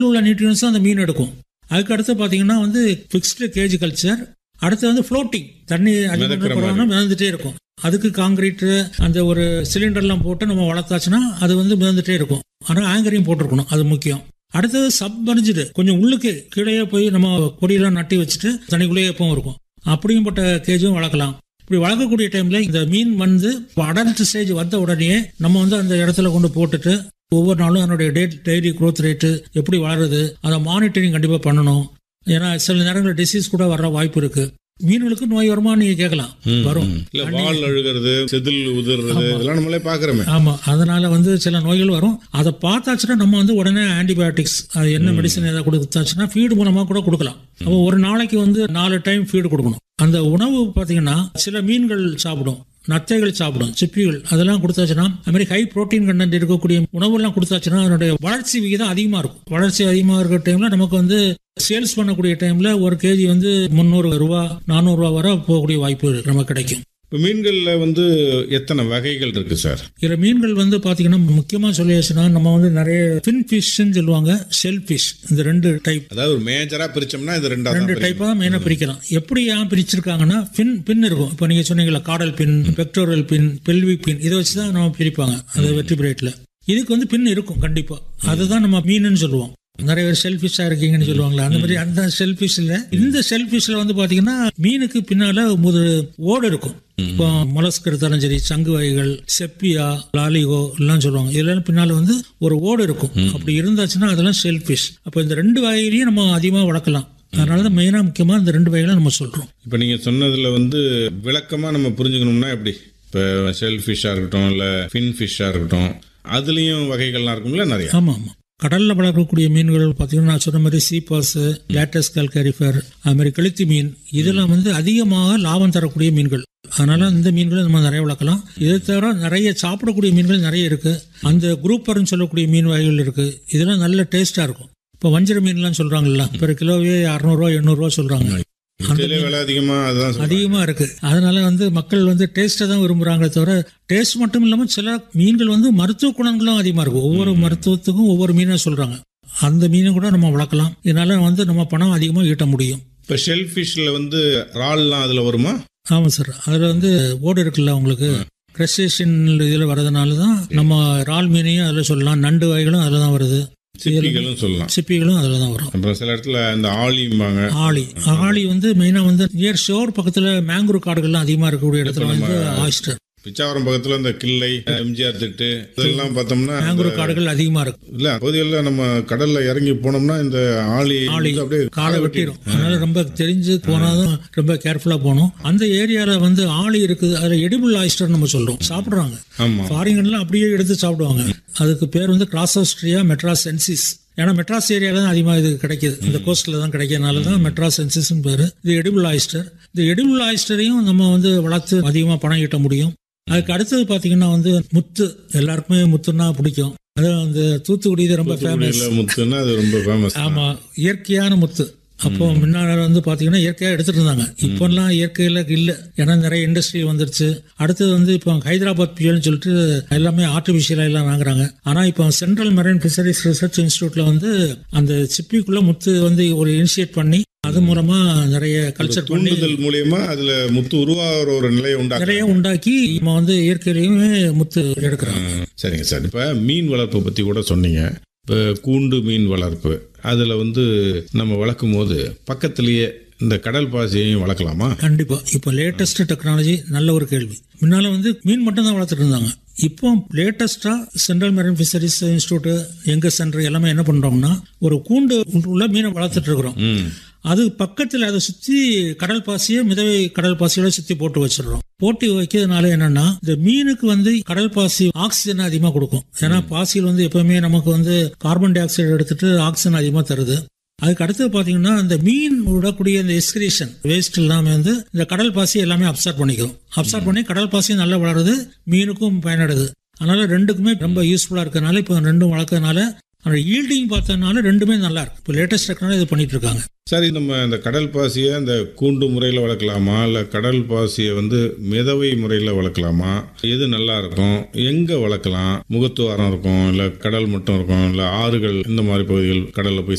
உள்ள நியூட்ரியன்ஸ் அந்த மீன் எடுக்கும் அதுக்கு அடுத்து பார்த்தீங்கன்னா வந்து ஃபிக்ஸ்டு கேஜ் கல்ச்சர் அடுத்து வந்து ஃப்ளோட்டிங் தண்ணி மிதக்கிற அதிகமாக மிதந்துட்டே இருக்கும் அதுக்கு காங்கிரீட் அந்த ஒரு சிலிண்டர்லாம் போட்டு நம்ம வளர்த்தாச்சுன்னா அது வந்து மிதந்துட்டே இருக்கும் ஆனால் ஆங்கரையும் போட்டிருக்கணும் அது முக்கியம் அடுத்தது சப்மர்ஜிடு கொஞ்சம் உள்ளுக்கு கீழே போய் நம்ம கொடியெல்லாம் நட்டி வச்சுட்டு தண்ணிக்குள்ளேயே எப்பவும் இருக்கும் அப்படியும்பட்ட கேஜும் வளர்க்கலாம் இப்படி வளர்க்கக்கூடிய டைம்ல இந்த மீன் வந்து அடல்ட் ஸ்டேஜ் வந்த உடனே நம்ம வந்து அந்த இடத்துல கொண்டு போட்டுட்டு ஒவ்வொரு நாளும் அதனுடைய டேட் டெய்லி growth ரேட்டு எப்படி வளருது அதை மானிட்டரிங் கண்டிப்பாக பண்ணணும் ஏன்னா சில நேரங்களில் டிசீஸ் கூட வர வாய்ப்பு இருக்கு மீன்களுக்கு நோய் வருமா நீங்க கேட்கலாம் வரும் இல்ல வால் அழுகிறது செதில் உதிர்றது இதெல்லாம் நம்மளே பாக்குறோமே ஆமா அதனால வந்து சில நோய்கள் வரும் அதை பார்த்தாச்சுன்னா நம்ம வந்து உடனே ஆன்டிபயோட்டிக்ஸ் அது என்ன மெடிசன் ஏதாவது கொடுத்தாச்சுன்னா ஃபீடு மூலமா கூட கொடுக்கலாம் அப்போ ஒரு நாளைக்கு வந்து நாலு டைம் ஃபீடு கொடுக்கணும் அந்த உணவு பாத்தீங்கன்னா சில மீன்கள் சாப்பிடும் நத்தைகள் சாப்பிடும் சிப்பிகள் அதெல்லாம் கொடுத்தாச்சுன்னா அது மாதிரி ஹை புரோட்டீன் கண்டென்ட் இருக்கக்கூடிய உணவுலாம் கொடுத்தாச்சுன்னா அதனுடைய வளர்ச்சி விகிதம் அதிகமா இருக்கும் வளர்ச்சி அதிகமா இருக்கிற டைம்ல நமக்கு வந்து சேல்ஸ் பண்ணக்கூடிய டைம்ல ஒரு கேஜி வந்து முந்நூறு ரூபா நானூறு ரூபா வரை போகக்கூடிய வாய்ப்பு நமக்கு கிடைக்கும் இப்ப மீன்கள்ல வந்து எத்தனை வகைகள் இருக்கு சார் இதுல மீன்கள் வந்து பாத்தீங்கன்னா முக்கியமா சொல்லியாச்சுன்னா நம்ம வந்து நிறைய ஃபின் ஃபிஷ்ன்னு சொல்லுவாங்க ஷெல் ஃபிஷ் இந்த ரெண்டு டைப் அதாவது ஒரு மேஜரா பிரிச்சோம்னா இது ரெண்டா ரெண்டு டைப்பா மெயினா பிரிக்கலாம் எப்படி ஏன் பிரிச்சிருக்காங்கன்னா பின் பின் இருக்கும் இப்போ நீங்க சொன்னீங்களா caudal fin pectoral fin pelvic fin இதை வச்சு தான் நம்ம பிரிப்பாங்க அது வெற்றி பிரேட்ல இதுக்கு வந்து பின் இருக்கும் கண்டிப்பா அதுதான் நம்ம மீனுன்னு சொல்லுவோம் நிறைய பேர் ஷெல்ஃபிஷா இருக்கீங்கன்னு சொல்லுவாங்களா அந்த மாதிரி அந்த ஷெல்ஃபிஷ்ல இந்த ஷெல்ஃபிஷ்ல வந்து பாத்தீங்கன்னா மீனுக்கு பின்னால ஒரு ஓடு இருக்கும் இப்போ மொலஸ்க் எடுத்தாலும் சரி சங்கு வகைகள் செப்பியா லாலிகோ எல்லாம் சொல்லுவாங்க இதெல்லாம் பின்னால வந்து ஒரு ஓடு இருக்கும் அப்படி இருந்தாச்சுன்னா அதெல்லாம் ஷெல்ஃபிஷ் அப்போ இந்த ரெண்டு வகையிலையும் நம்ம அதிகமாக வளர்க்கலாம் அதனால தான் மெயினாக முக்கியமாக இந்த ரெண்டு வகைகளை நம்ம சொல்கிறோம் இப்ப நீங்க சொன்னதுல வந்து விளக்கமா நம்ம புரிஞ்சுக்கணும்னா எப்படி இப்ப ஷெல் ஃபிஷ்ஷா இருக்கட்டும் இல்ல ஃபின் ஃபிஷ்ஷா இருக்கட்டும் அதுலயும் வகைகள்லாம் இருக்கும்ல நிறைய ஆமாம் ஆமாம் கடலில் வளர்க்கக்கூடிய மீன்கள் பார்த்தீங்கன்னா நான் சொன்ன மாதிரி சீபாஸ் லேட்டஸ் கால்கரிஃபர் அது மாதிரி கெளுத்தி மீன் இதெல்லாம் வந்து அதிகமாக லாபம் தரக்கூடிய மீன்கள் அதனால இந்த மீன்களை நம்ம நிறைய வளர்க்கலாம் இதை தவிர நிறைய சாப்பிடக்கூடிய மீன்கள் நிறைய இருக்கு அந்த குரூப்பர்னு சொல்லக்கூடிய மீன் வகைகள் இருக்கு இதெல்லாம் நல்ல டேஸ்டா இருக்கும் இப்போ வஞ்சிர மீன்லாம் சொல்றாங்கல்ல பெர் கிலோவே அறநூறுவா எண்ணூறுரூவா சொல்றாங்க இதுல விலை அதிகமா அதுதான் சொல்றேன். அதிகமா இருக்கு அதனால வந்து மக்கள் வந்து டேஸ்ட்டை தான் விரும்புறாங்களே தவிர டேஸ்ட் மட்டும் இல்லாம சில மீன்கள் வந்து மருத்துவ குணங்களும் அதிகமா இருக்கும் ஒவ்வொரு மருத்துவத்துக்கும் ஒவ்வொரு மீனை சொல்றாங்க அந்த மீனை கூட நம்ம வளர்க்கலாம் இதனால வந்து நம்ம பணம் அதிகமா ஈட்ட முடியும் இப்ப ஷெல் ஃபிஷ்ல வந்து இறால்லாம் அதுல வருமா ஆமா சார் அதுல வந்து ஓடு இருக்குல்ல உங்களுக்கு கிரஸ்டேஷன் இதுல வர்றதுனால தான் நம்ம இறால் மீனையும் அதுல சொல்லலாம் நண்டு வகைகளும் அதுல தான் வருது சிப்பிகளும் சொல்லலாம் சிப்பிகளும் அதுல தான் வரும் அப்புறம் சில இடத்துல இந்த ஆலிம்பாங்க ஆளி ஆளி வந்து மெயினா வந்து நியர் ஷோர் பக்கத்துல மேங்க்ரூவ் காடுகள்லாம் அதிகமா இருக்கக்கூடிய இடத்துல வந்து ஆயிஸ்டர் பிச்சாவரம் பக்கத்துல இந்த கிள்ளை எம்ஜிஆர் திட்டு இதெல்லாம் பார்த்தோம்னா மேங்க்ரூவ் காடுகள் அதிகமா இருக்கு இல்ல பகுதிகளில் நம்ம கடல்ல இறங்கி போனோம்னா இந்த ஆளி ஆளி வந்து அப்படியே காலை வெட்டிடும் அதனால ரொம்ப தெரிஞ்சு போனாதான் ரொம்ப கேர்ஃபுல்லா போகணும் அந்த ஏரியால வந்து ஆளி இருக்குது அதுல எடிபிள் ஆயிஸ்டர் நம்ம சொல்றோம் சாப்பிடுறாங்க ஆமா ஃபாரின்லாம் அப்படியே எடுத்து சாப்பிடுவாங்க அதுக்கு பேர் வந்து கிராசோஸ்ட்ரியா மெட்ராஸ் சென்சிஸ் ஏன்னா மெட்ராஸ் ஏரியால தான் அதிகமாக இது கிடைக்குது இந்த கோஸ்ட்ல தான் கிடைக்கிறதுனால தான் மெட்ராஸ் சென்சிஸ்னு பேரு இது எடிபிள் ஆயிஸ்டர் இந்த எடிபிள் ஆயிஸ்டரையும் நம்ம வந்து வளர்த்து அதிகமாக பணம் ஈட்ட முடியும் அதுக்கு அடுத்தது பாத்தீங்கன்னா வந்து முத்து எல்லாருக்குமே முத்துன்னா பிடிக்கும் அது அந்த தூத்துக்குடி இது ரொம்ப ஃபேமஸ் தூத்துக்குடியில முத்துன்னா அது ரொம்ப ஃபேமஸ் ஆமா இயற்கையான முத்து அப்போ முன்னாடி வந்து பாத்தீங்கன்னா இயற்கையா எடுத்துட்டு இருந்தாங்க இப்போல்லாம் இயற்கையில இல்ல ஏன்னா நிறைய இண்டஸ்ட்ரி வந்துருச்சு அடுத்தது வந்து இப்போ ஹைதராபாத் பிஎல்னு சொல்லிட்டு எல்லாமே ஆர்டிபிஷியலா எல்லாம் வாங்குறாங்க ஆனா இப்போ சென்ட்ரல் மெரைன் பிஷரிஸ் ரிசர்ச் இன்ஸ்டியூட்ல வந்து அந்த சிப்பிக்குள்ள முத்து வந்து ஒரு இனிஷியேட் பண்ணி அது மூலமா நிறைய கல்ச்சர் பண்ணி தூண்டுதல் மூலியமா அதுல முத்து உருவாகிற ஒரு நிலையை உண்டாக்க நிறைய உண்டாக்கி நம்ம வந்து இயற்கையிலையுமே முத்து எடுக்கிறாங்க சரிங்க சார் இப்ப மீன் வளர்ப்பு பத்தி கூட சொன்னீங்க இப்ப கூண்டு மீன் வளர்ப்பு அதுல வந்து நம்ம வளர்க்கும் போது பக்கத்திலேயே இந்த கடல் பாசியையும் வளர்க்கலாமா கண்டிப்பா இப்போ லேட்டஸ்ட் டெக்னாலஜி நல்ல ஒரு கேள்வி முன்னால வந்து மீன் மட்டும் தான் வளர்த்துட்டு இருந்தாங்க இப்போ லேட்டஸ்டா சென்ட்ரல் மெரைன் ஃபிஷரிஸ் இன்ஸ்டியூட் எங்க சென்டர் எல்லாமே என்ன பண்றோம்னா ஒரு கூண்டு உள்ள மீனை வளர்த்துட்டு இருக்கிறோம் ம் அது பக்கத்துல அதை சுத்தி கடல் பாசியை மிதவை கடல் பாசியோட சுத்தி போட்டு வச்சிடுறோம் போட்டு வைக்கிறதுனால என்னன்னா இந்த மீனுக்கு வந்து கடல் பாசி ஆக்சிஜன் அதிகமா கொடுக்கும் ஏன்னா பாசியில் வந்து எப்பவுமே நமக்கு வந்து கார்பன் டை ஆக்சைடு எடுத்துட்டு ஆக்சிஜன் அதிகமா தருது அதுக்கு அடுத்து பாத்தீங்கன்னா இந்த மீன் விடக்கூடிய இந்த எக்ஸ்கிரீஷன் வேஸ்ட் எல்லாமே வந்து இந்த கடல் பாசி எல்லாமே அப்சர்வ் பண்ணிக்கும் அப்சர்வ் பண்ணி கடல் பாசி நல்லா வளருது மீனுக்கும் பயனடுது அதனால ரெண்டுக்குமே ரொம்ப யூஸ்ஃபுல்லா இருக்கறனால இப்போ ரெண்டும் வளர்க்கறதுனால அந்த ஈல்டிங் பார்த்ததுனால ரெண்டுமே நல்லா இருக்கு இப்போ லேட்டஸ்ட் டெக்னாலஜி இது பண்ணிட்டு இருக்காங்க சரி நம்ம இந்த கடல் பாசியை இந்த கூண்டு முறையில் வளர்க்கலாமா இல்லை கடல் பாசியை வந்து மிதவை முறையில் வளர்க்கலாமா எது நல்லா இருக்கும் எங்கே வளர்க்கலாம் முகத்துவாரம் இருக்கும் இல்லை கடல் மட்டும் இருக்கும் இல்லை ஆறுகள் இந்த மாதிரி பகுதிகள் கடலில் போய்